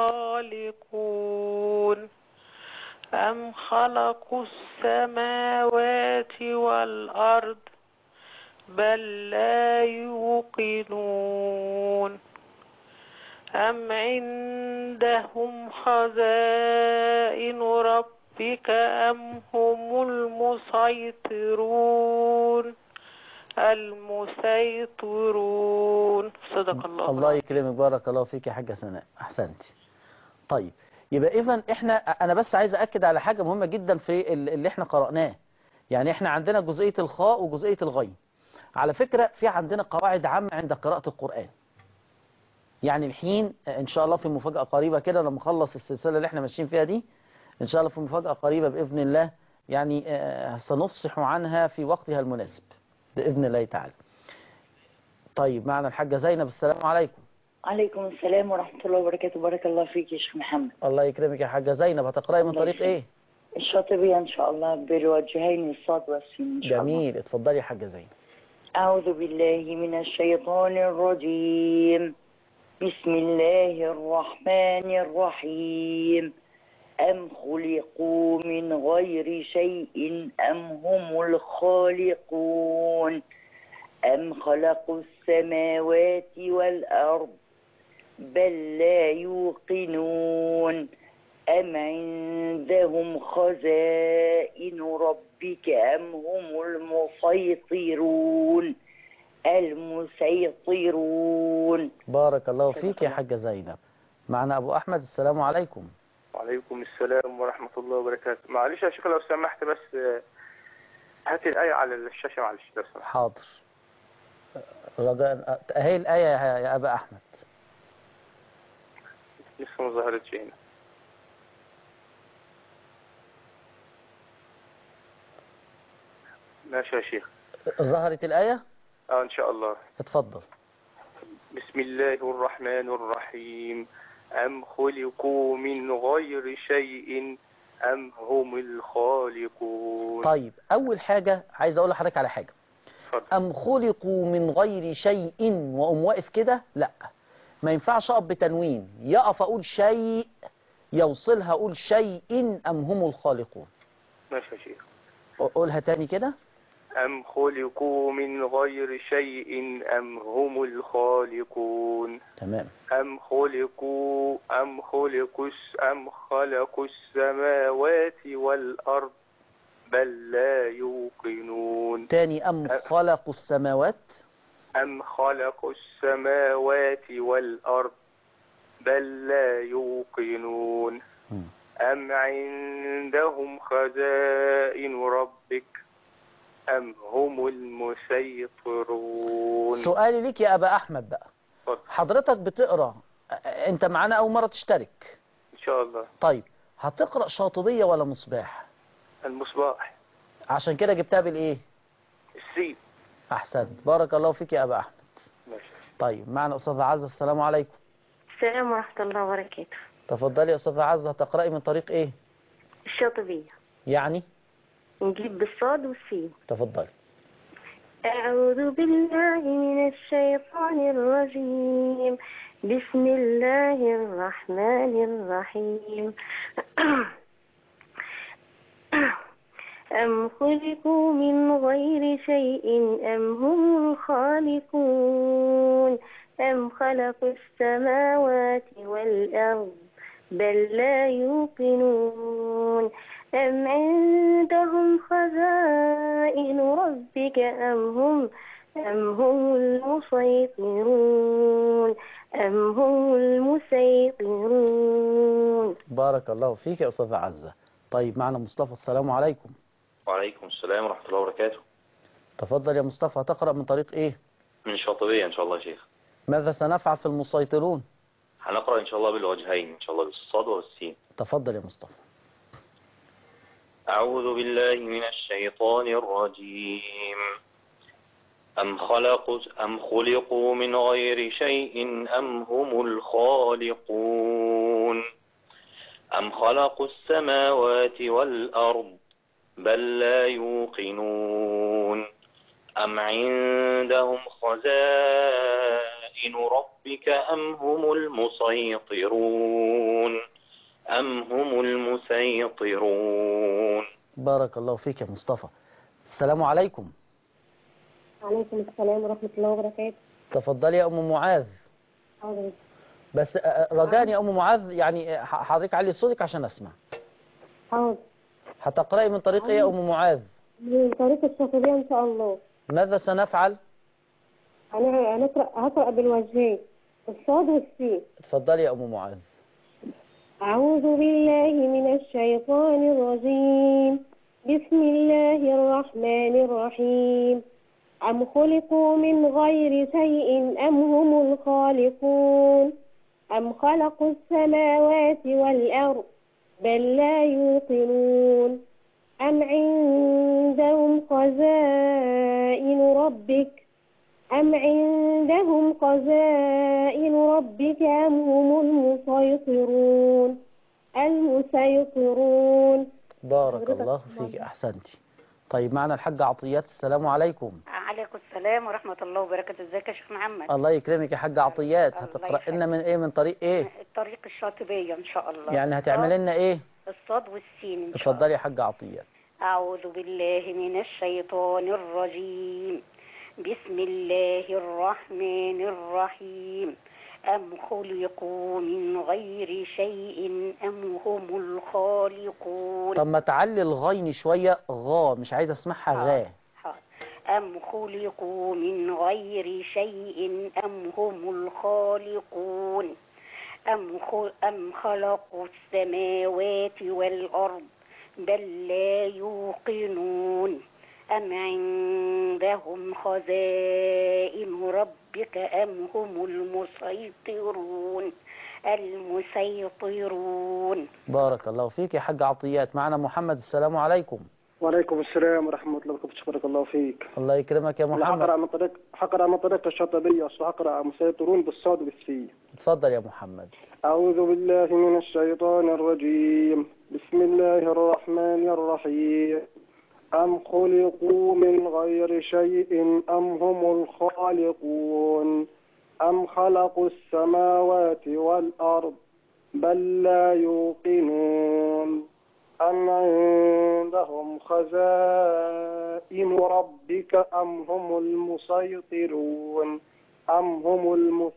الخالقون أم خلقوا السماوات والأرض بل لا يوقنون أم عندهم خزائن ربك أم هم المسيطرون المسيطرون صدق الله الله يكرمك بارك الله فيك يا حاجة سناء أحسنتي طيب يبقى إذا إحنا أنا بس عايز أكد على حاجة مهمة جدا في ال- اللي إحنا قرأناه يعني إحنا عندنا جزئية الخاء وجزئية الغين على فكرة في عندنا قواعد عامة عند قراءة القرآن يعني الحين إن شاء الله في مفاجأة قريبة كده لما نخلص السلسلة اللي إحنا ماشيين فيها دي إن شاء الله في مفاجأة قريبة بإذن الله يعني آه، سنفصح عنها في وقتها المناسب بإذن الله تعالى طيب معنا الحاجة زينب السلام عليكم عليكم السلام ورحمة الله وبركاته بارك الله فيك يا شيخ محمد الله يكرمك يا حاجة زينب هتقرأي من الله طريق يسلمك. ايه الشاطبية إن شاء الله بالوجهين والصاد والسين إن شاء الله جميل اتفضلي يا حاجة زينب أعوذ بالله من الشيطان الرجيم بسم الله الرحمن الرحيم أم خلقوا من غير شيء أم هم الخالقون أم خلقوا السماوات والأرض بل لا يوقنون أم عندهم خزائن ربك أم هم المسيطرون المسيطرون بارك الله فيك يا حاجة زينب معنا أبو أحمد السلام عليكم وعليكم السلام ورحمة الله وبركاته معلش يا شيخ لو سمحت بس آه، هات الآية على الشاشة معلش لو سمحت حاضر رجاء أهي الآية يا يا أبا أحمد لسه ما ظهرتش هنا ماشي يا شيخ ظهرت الآية اه ان شاء الله اتفضل بسم الله الرحمن الرحيم أم خلقوا من غير شيء أم هم الخالقون طيب أول حاجة عايز أقول لحضرتك على حاجة أم خلقوا من غير شيء وأم واقف كده لا ما ينفعش أقف بتنوين يقف أقول شيء يوصلها أقول شيء أم هم الخالقون ماشي يا شيخ قولها تاني كده أم خلقوا من غير شيء أم هم الخالقون تمام أم خلقوا أم خلقوا الس- أم خلقوا السماوات والأرض بل لا يوقنون تاني أم خلقوا السماوات أم خلقوا السماوات والأرض بل لا يوقنون أم عندهم خزائن ربك أم هم المسيطرون سؤالي ليك يا أبا أحمد بقى اتفضل. حضرتك بتقرأ أنت معانا أول مرة تشترك إن شاء الله طيب هتقرأ شاطبية ولا مصباح المصباح عشان كده جبتها بالإيه السين أحسنت بارك الله فيك يا أبا أحمد ماشي طيب معنا أستاذة عزة السلام عليكم السلام ورحمة الله وبركاته تفضلي يا أستاذة عزة هتقرأي من طريق إيه الشاطبية يعني نجيب بالصاد والسين تفضلي أعوذ بالله من الشيطان الرجيم بسم الله الرحمن الرحيم أم خلقوا من غير شيء أم هم الخالقون أم خلقوا السماوات والأرض بل لا يوقنون أم عندهم خزائن ربك أم هم أم هم المسيطرون أم هم المسيطرون بارك الله فيك يا أستاذة عزة طيب معنا مصطفى السلام عليكم وعليكم السلام ورحمة الله وبركاته تفضل يا مصطفى هتقرأ من طريق إيه من شاطبية إن شاء الله يا شيخ ماذا سنفعل في المسيطرون هنقرأ إن شاء الله بالوجهين إن شاء الله بالصاد والسين تفضل يا مصطفى أعوذ بالله من الشيطان الرجيم أم خلقوا أم خلقوا من غير شيء أم هم الخالقون أم خلقوا السماوات والأرض بل لا يوقنون أم عندهم خزائن ربك أم هم المسيطرون أم هم المسيطرون بارك الله فيك يا مصطفى السلام عليكم وعليكم السلام ورحمة الله وبركاته تفضلي يا أم معاذ حاضر بس آه، رجاء يا أم معاذ يعني آه، ح- حضرتك علي صوتك عشان أسمع حاضر هتقرأي من طريق إيه يا أم معاذ من طريق الشاطبية إن شاء الله ماذا سنفعل أنا هنقرأ هقرأ بالوجهين الصاد والسين اتفضلي يا أم معاذ أعوذ بالله من الشيطان الرجيم بسم الله الرحمن الرحيم أم خلقوا من غير شيء أم هم الخالقون أم خلقوا السماوات والأرض بل لا يوقنون أم عندهم خزائن ربك أم عندهم خزائن ربك أم هم المسيطرون المسيطرون بارك حضرتك الله فيك أحسنتي طيب معنا الحاج عطيات السلام عليكم عليكم السلام ورحمة الله وبركاته ازيك يا شيخ محمد الله يكرمك يا حاج عطيات الله هتقرأ لنا من إيه من طريق إيه الطريق الشاطبية ان شاء الله يعني هتعمل لنا إيه الصاد والسين ان شاء الله اتفضلي يا حاج عطيات أعوذ بالله من الشيطان الرجيم بسم الله الرحمن الرحيم أم خلقوا من غير شيء أم هم الخالقون طب ما تعلي الغين شوية غا مش عايز اسمعها غا حاضر. أم خلقوا من غير شيء أم هم الخالقون أم, خل أم خلقوا السماوات والأرض بل لا يوقنون أم عندهم خزائن ربك أم هم المسيطرون المسيطرون بارك الله فيك يا حاج عطيات معنا محمد السلام عليكم وعليكم السلام ورحمة الله وبركاته شكرك الله فيك الله يكرمك يا أنا محمد هقرأ من طريق هقرأ من طريق الشاطبية أصل هقرأ مسيطرون بالصاد والسين اتفضل يا محمد أعوذ بالله من الشيطان الرجيم بسم الله الرحمن الرحيم أم خلقوا من غير شيء أم هم الخالقون أم خلقوا السماوات والأرض بل لا يوقنون أم عندهم خزائن ربك أم هم المسيطرون أم هم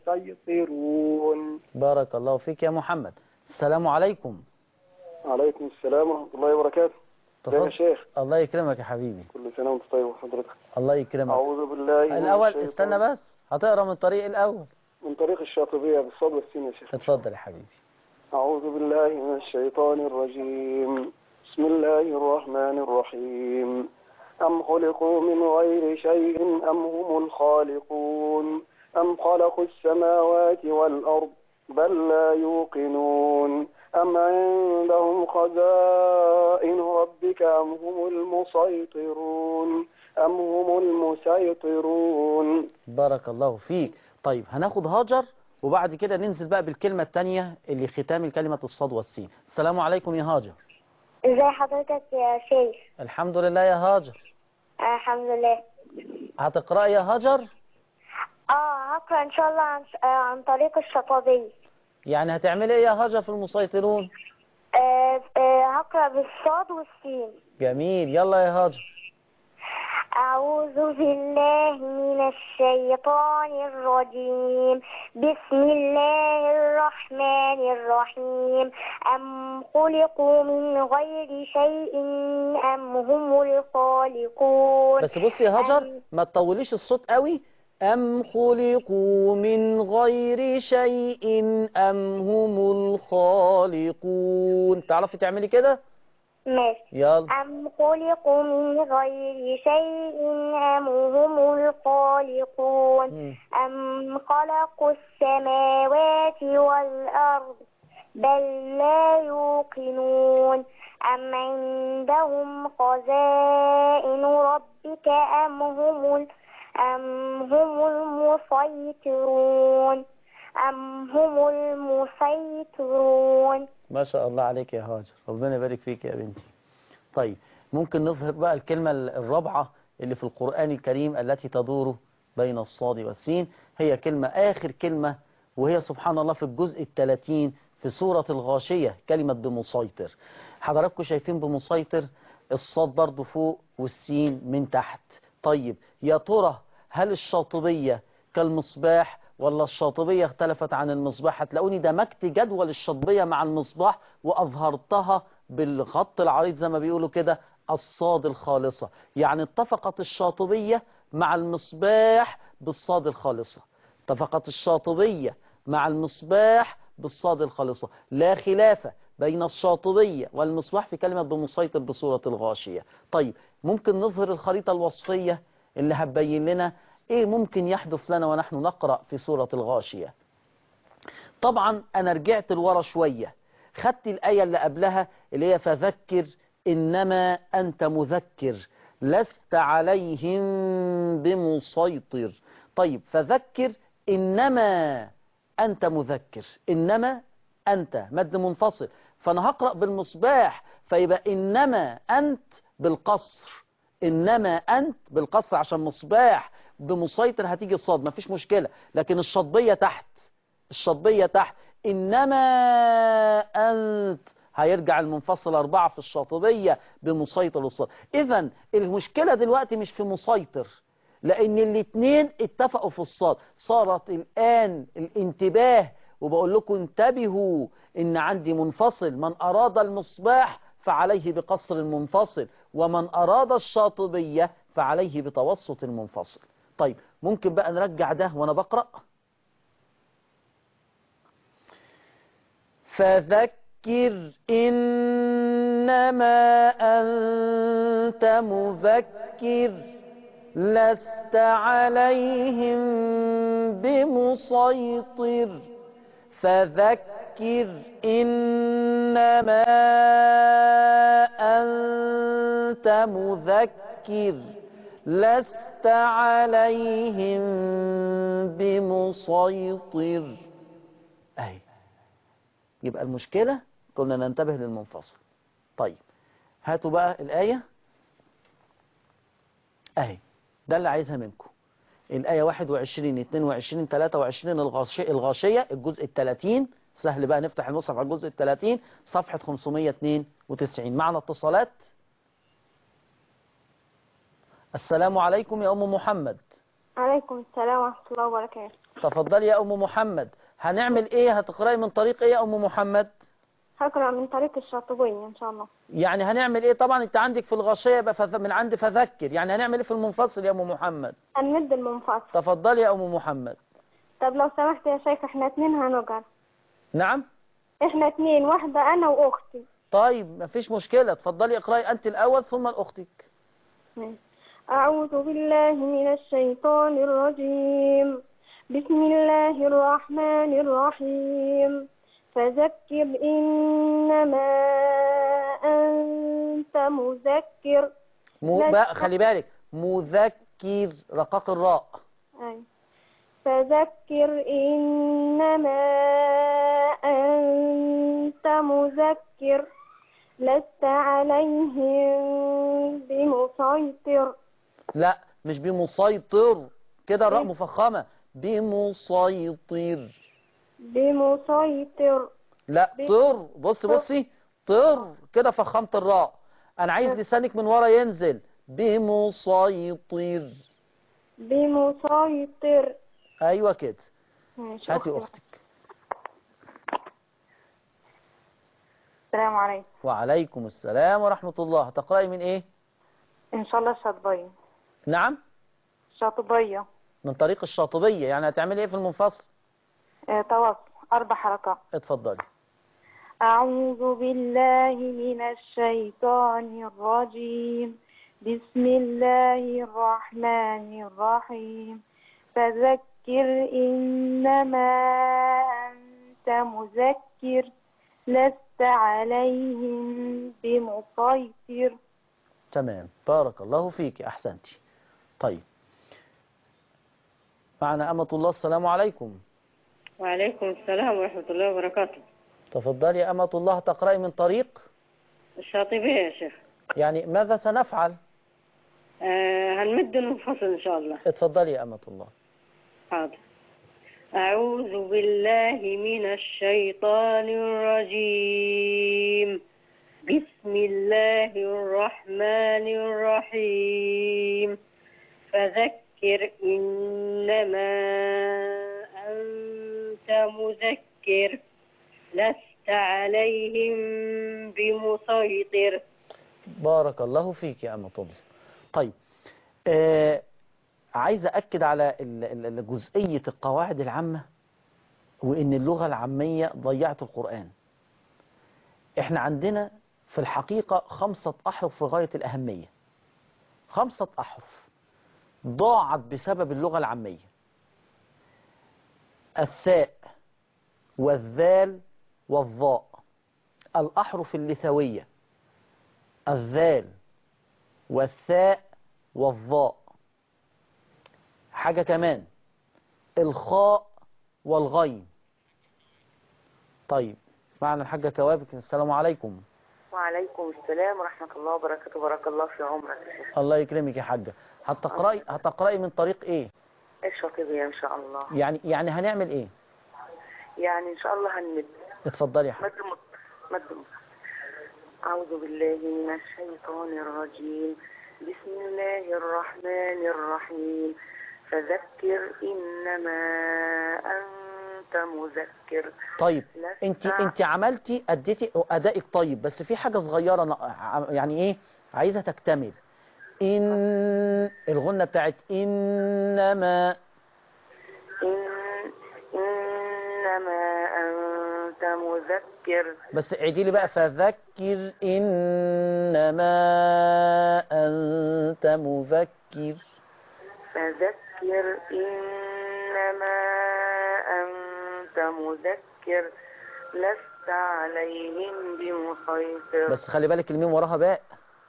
المسيطرون بارك الله فيك يا محمد السلام عليكم عليكم السلام ورحمة الله وبركاته ازيك يا تفضل. شيخ الله يكرمك يا حبيبي كل سنة وانت طيب وحضرتك الله يكرمك أعوذ بالله من الأول الشيطان- استنى بس هتقرا من طريق الأول من طريق الشاطبية بالصاد والسين يا شيخ اتفضل يا حبيبي أعوذ بالله من الشيطان الرجيم بسم الله الرحمن الرحيم أم خلقوا من غير شيء أم هم الخالقون أم خلقوا السماوات والأرض بل لا يوقنون أم عندهم خزائن ربك أم هم المسيطرون أم هم المسيطرون بارك الله فيك طيب هناخد هاجر وبعد كده ننزل بقى بالكلمة التانية اللي ختام الكلمة الصاد والسين السلام عليكم يا هاجر ازي حضرتك يا شيخ الحمد لله يا هاجر آه الحمد لله هتقرأي يا هاجر اه هقرا ان شاء الله عن, آه عن طريق الشطابية يعني هتعملي ايه يا هاجر في المسيطرون آه آه هقرا بالصاد والسين جميل يلا يا هاجر أعوذ بالله من الشيطان الرجيم بسم الله الرحمن الرحيم أم خلقوا من غير شيء أم هم الخالقون بس بصي يا هاجر ما تطوليش الصوت قوي أم خلقوا من غير شيء أم هم الخالقون تعرفي تعملي كده ماشي يلا أم خلقوا من غير شيء أم هم الخالقون أم خلقوا السماوات والأرض بل لا يوقنون أم عندهم خزائن ربك أم هم ال- أم هم المسيطرون أم هم المسيطرون ما شاء الله عليك يا هاجر ربنا يبارك فيك يا بنتي طيب ممكن نظهر بقى الكلمة الرابعة اللي في القرآن الكريم التي تدور بين الصاد والسين هي كلمة آخر كلمة وهي سبحان الله في الجزء الثلاثين في سورة الغاشية كلمة بمسيطر حضراتكم شايفين بمسيطر الصاد برضو فوق والسين من تحت طيب يا ترى هل الشاطبية كالمصباح ولا الشاطبية اختلفت عن المصباح هتلاقوني دمجت جدول الشاطبية مع المصباح وأظهرتها بالخط العريض زي ما بيقولوا كده الصاد الخالصة يعني اتفقت الشاطبية مع المصباح بالصاد الخالصة اتفقت الشاطبية مع المصباح بالصاد الخالصة لا خلاف بين الشاطبية والمصباح في كلمة بمسيطر بصورة الغاشية طيب ممكن نظهر الخريطة الوصفية اللي هتبين لنا ايه ممكن يحدث لنا ونحن نقرأ في سورة الغاشية طبعا انا رجعت لورا شوية خدت الآية اللي قبلها اللي هي فذكر إنما أنت مذكر لست عليهم بمسيطر طيب فذكر إنما أنت مذكر إنما أنت مد منفصل فأنا هقرأ بالمصباح فيبقى إنما أنت بالقصر إنما أنت بالقصر عشان مصباح بمسيطر هتيجي الصاد مفيش مشكلة لكن الشطبية تحت الشطبية تحت إنما أنت هيرجع المنفصل أربعة في الشاطبية بمسيطر الصاد إذا المشكلة دلوقتي مش في مسيطر لأن الاثنين اتفقوا في الصاد صارت الآن الانتباه وبقول لكم انتبهوا إن عندي منفصل من أراد المصباح فعليه بقصر المنفصل ومن أراد الشاطبية فعليه بتوسط المنفصل طيب ممكن بقى نرجع ده وأنا بقرأ فذكر إنما أنت مذكر لست عليهم بمسيطر فذكر إنما أنت مذكر لست عليهم بمسيطر أي يبقى المشكلة كنا ننتبه للمنفصل طيب هاتوا بقى الآية أهي ده اللي عايزها منكم الآية 21 22 23 الغاشية, الغاشية الجزء الثلاثين سهل بقى نفتح المصحف على الجزء الثلاثين صفحة 592 معنا اتصالات السلام عليكم يا أم محمد عليكم السلام ورحمة الله وبركاته تفضلي يا أم محمد هنعمل إيه هتقرأي من طريق إيه يا أم محمد هقرأ من طريق الشاطبية إن شاء الله يعني هنعمل إيه طبعا أنت عندك في الغاشية يبقى فذ... من عند فذكر يعني هنعمل إيه في المنفصل يا أم محمد المد المنفصل تفضلي يا أم محمد طب لو سمحت يا شيخ احنا اتنين هنقعد نعم احنا اتنين واحدة أنا وأختي طيب مفيش مشكلة تفضلي اقرأي أنت الأول ثم لأختك أعوذ بالله من الشيطان الرجيم بسم الله الرحمن الرحيم فذكر إنما أنت مذكر مو... بقى خلي بالك مذكر رقاق الراء أي. فذكر إنما أنت مذكر لست عليهم بمسيطر لا مش بمسيطر كده الراء مفخمة بمسيطر بمسيطر لا ب- طر بص بصي طر كده فخمت الراء انا عايز لسانك من ورا ينزل بمسيطر بمسيطر ايوه كده ماشي هاتي أختي. اختك السلام عليكم وعليكم السلام ورحمة الله هتقرأي من ايه ان شاء الله الشاطبية نعم شاطبية من طريق الشاطبية يعني هتعملي ايه في المنفصل آه، تواصل اربع حركات اتفضلي أعوذ بالله من الشيطان الرجيم بسم الله الرحمن الرحيم فذكر إنما أنت مذكر لست عليهم بمسيطر تمام بارك الله فيك أحسنتي طيب معنا أمة الله السلام عليكم وعليكم السلام ورحمة الله وبركاته تفضلي يا أمة الله تقرأي من طريق الشاطبية يا شيخ يعني ماذا سنفعل آه هنمد المنفصل إن شاء الله اتفضلي يا أمة الله حاضر أعوذ بالله من الشيطان الرجيم بسم الله الرحمن الرحيم فذكر إنما أنت مذكر لست عليهم بمسيطر بارك الله فيك يا أمة الله طيب آه عايز أكد على ال- ال- ال- جزئية القواعد العامة وإن اللغة العامية ضيعت القرآن إحنا عندنا في الحقيقة خمسة أحرف في غاية الأهمية خمسة أحرف ضاعت بسبب اللغة العامية الثاء والذال والظاء الأحرف اللثوية الذال والثاء والظاء حاجة كمان الخاء والغين طيب معنا الحاجة كوابك السلام عليكم وعليكم السلام ورحمة الله وبركاته بارك الله في عمرك يا شيخ الله يكرمك يا حاجة هتقرأي هتقرأي من طريق ايه الشاطبية إن شاء الله يعني يعني هنعمل ايه يعني إن شاء الله هنمد اتفضلي يا حاجة مد مت مد مت أعوذ بالله من الشيطان الرجيم بسم الله الرحمن الرحيم فذكر إنما أنت مذكر طيب لست انت انت عملتي اديتي ادائك طيب بس في حاجة صغيرة نا- ع- يعني ايه عايزة تكتمل ان الغنة بتاعت انما إن إنما أنت مذكر بس عيدي لي بقى فذكر انما انت مذكر فذكر إنما أنت مذكر لست عليهم بمسيطر بس خلي بالك الميم وراها باء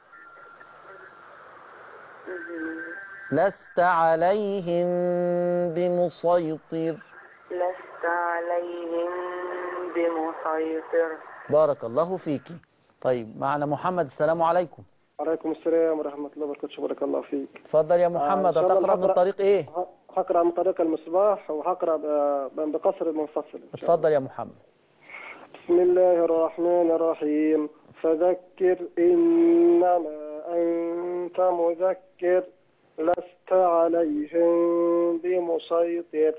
لست عليهم بمسيطر لست عليهم بمسيطر بارك الله فيك طيب معنا محمد السلام عليكم وعليكم السلام ورحمة الله وبركاته بارك الله فيك اتفضل يا آه، محمد إن شاء الله هتقرأ من هقرأ- طريق ايه ه- هقرأ من طريق المصباح وهقرأ ب- بقصر المنفصل إن شاء الله. اتفضل يا محمد بسم الله الرحمن الرحيم فذكر إنما أنت مذكر لست عليهم بمسيطر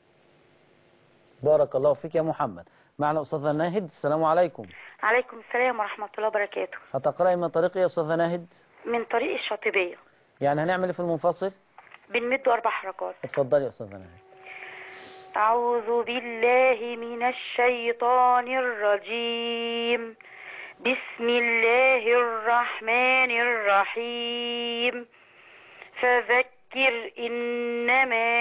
بارك الله فيك يا محمد معنا أستاذة ناهد السلام عليكم عليكم السلام ورحمة الله وبركاته هتقرأي من طريق ايه يا أستاذة ناهد من طريق الشاطبية يعني هنعمل ايه في المنفصل بنمد أربع حركات اتفضلي يا أستاذة ناهد أعوذ بالله من الشيطان الرجيم بسم الله الرحمن الرحيم فذكر إنما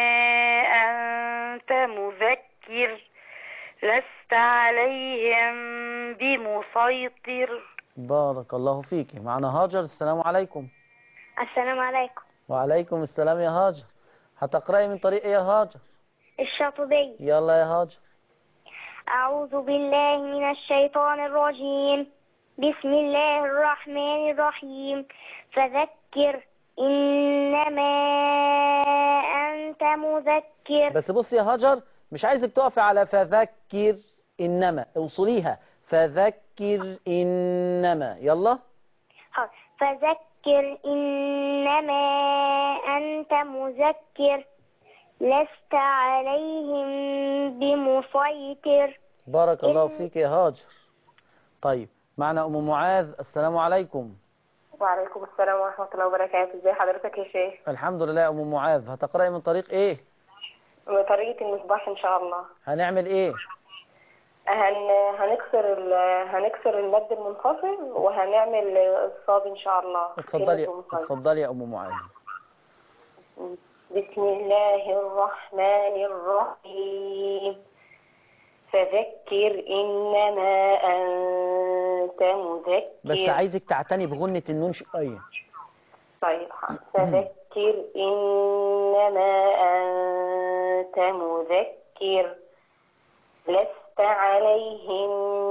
أنت مذكر لست عليهم بمسيطر بارك الله فيك معنا هاجر السلام عليكم السلام عليكم وعليكم السلام يا هاجر هتقرأي من طريق ايه يا هاجر الشاطبي يلا يا هاجر أعوذ بالله من الشيطان الرجيم بسم الله الرحمن الرحيم فذكر إنما أنت مذكر بس بص يا هاجر مش عايزك تقفي على فذكر إنما اوصليها فذكر إنما يلا حاضر. فذكر إنما أنت مذكر لست عليهم بمسيطر بارك الله فيك يا هاجر طيب معنا أم معاذ السلام عليكم وعليكم السلام ورحمة الله وبركاته ازي حضرتك يا شيخ الحمد لله يا أم معاذ هتقرأي من طريق إيه بطريقة المصباح ان شاء الله هنعمل إيه هن... هنكسر ال... هنكسر المد المنفصل وهنعمل الصاد ان شاء الله اتفضلي كلمة منفصل. اتفضلي يا أم معاذ بسم الله الرحمن الرحيم فذكر إنما أنت مذكر بس عايزك تعتني بغنة النون شوية طيب فذكر إنما أنت مذكر لست عليهم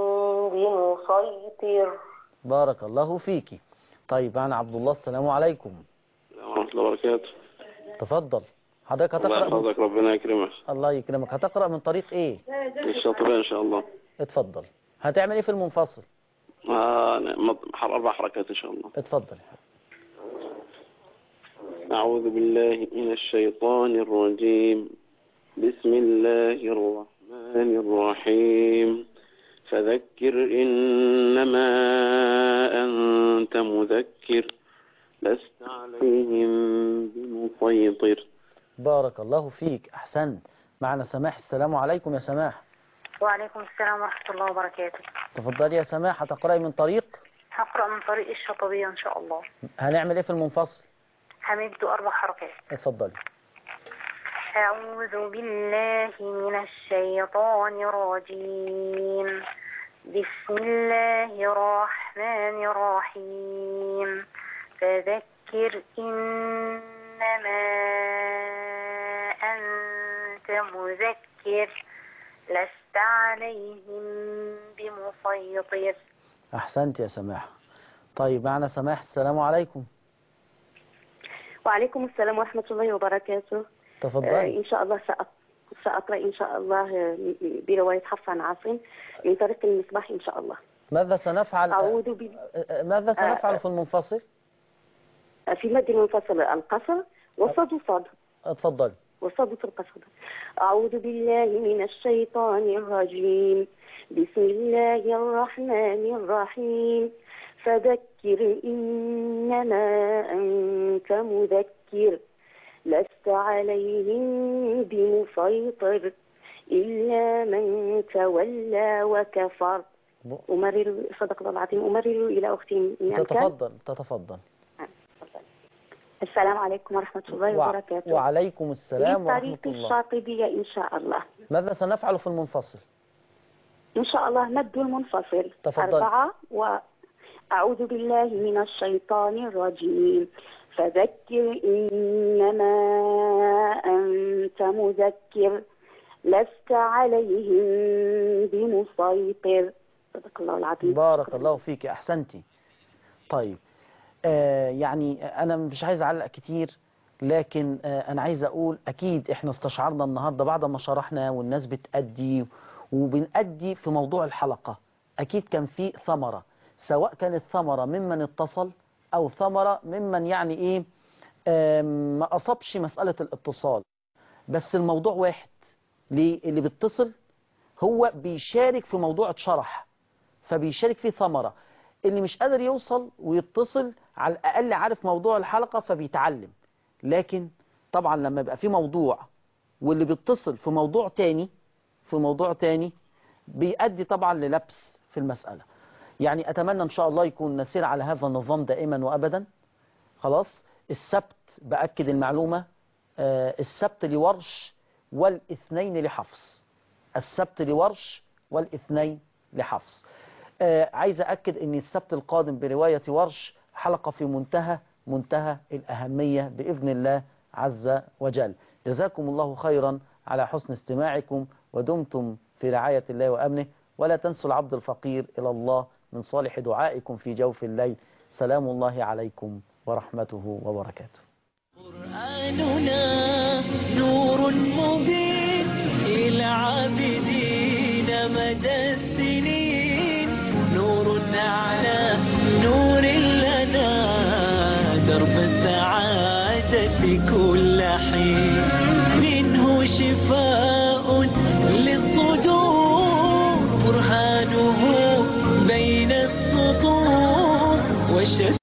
بمسيطر بارك الله فيكي طيب أنا عبد الله السلام عليكم ورحمة الله وبركاته تفضل حضرتك الله هتقرأ من... يحفظك ربنا يكرمك الله يكرمك هتقرأ من طريق ايه الشاطبية إن شاء الله اتفضل هتعمل ايه في المنفصل آه مض- حر- أربع حركات إن شاء الله اتفضل أعوذ بالله من الشيطان الرجيم بسم الله الرحمن الرحيم فذكر إنما أنت مذكر لست عليهم بمسيطر بارك الله فيك أحسنت معنا سماح السلام عليكم يا سماح وعليكم السلام ورحمة الله وبركاته تفضلي يا سماح هتقرأي من طريق هقرأ من طريق الشطبية إن شاء الله هنعمل ايه في المنفصل همد أربع حركات اتفضلي أعوذ بالله من الشيطان الرجيم بسم الله الرحمن الرحيم فذكر إنما أنت مذكر لست عليهم بمسيطر أحسنت يا سماح طيب معنا سماح السلام عليكم وعليكم السلام ورحمة الله وبركاته تفضلي. آه، إن شاء الله سأق- سأقرأ إن شاء الله آه، برواية حفص عن عاصم من طريق المصباح إن شاء الله ماذا سنفعل أعوذ ب... ماذا سنفعل آه، في المنفصل في مد المنفصل القصر وصد صد اتفضلي وصد في القصر أعوذ بالله من الشيطان الرجيم بسم الله الرحمن الرحيم فذكر إنما أنت مذكر لست عليهم بمسيطر إلا من تولى وكفر أمرر صدق الله العظيم أمرر إلى أختي من أمكان تتفضل تتفضل السلام عليكم ورحمة الله وع- وبركاته وعليكم السلام ورحمة بطريق الله الشاطبية إن شاء الله ماذا سنفعل في المنفصل إن شاء الله مد المنفصل تفضل. أربعة وأعوذ بالله من الشيطان الرجيم فذكر إنما أنت مذكر لست عليهم بمسيطر صدق الله العظيم بارك الله فيك أحسنتي طيب آه يعني أنا مش عايز أعلق كتير لكن آه أنا عايز أقول أكيد إحنا استشعرنا النهاردة بعد ما شرحنا والناس بتأدي وبنأدي في موضوع الحلقة أكيد كان في ثمرة سواء كانت ثمرة ممن اتصل أو ثمرة ممن يعني إيه آه ما أصابش مسألة الاتصال بس الموضوع واحد ليه اللي بيتصل هو بيشارك في موضوع اتشرح فبيشارك فيه ثمرة اللي مش قادر يوصل ويتصل على الأقل عارف موضوع الحلقة فبيتعلم لكن طبعا لما يبقى في موضوع واللي بيتصل في موضوع تاني في موضوع تاني بيؤدي طبعا للبس في المسألة يعني أتمنى إن شاء الله يكون نسير على هذا النظام دائما وأبدا خلاص السبت بأكد المعلومة آه، السبت لورش والاثنين لحفص السبت لورش والاثنين لحفص آه، عايز أكد أن السبت القادم برواية ورش حلقة في منتهى منتهى الأهمية بإذن الله عز وجل جزاكم الله خيرا على حسن استماعكم ودمتم في رعاية الله وأمنه ولا تنسوا العبد الفقير إلى الله من صالح دعائكم في جوف الليل سلام الله عليكم ورحمته وبركاته قرآننا نور مبين إلى عابدين مدى السنين نور على نور لنا درب السعادة كل حين منه شفاء للصدور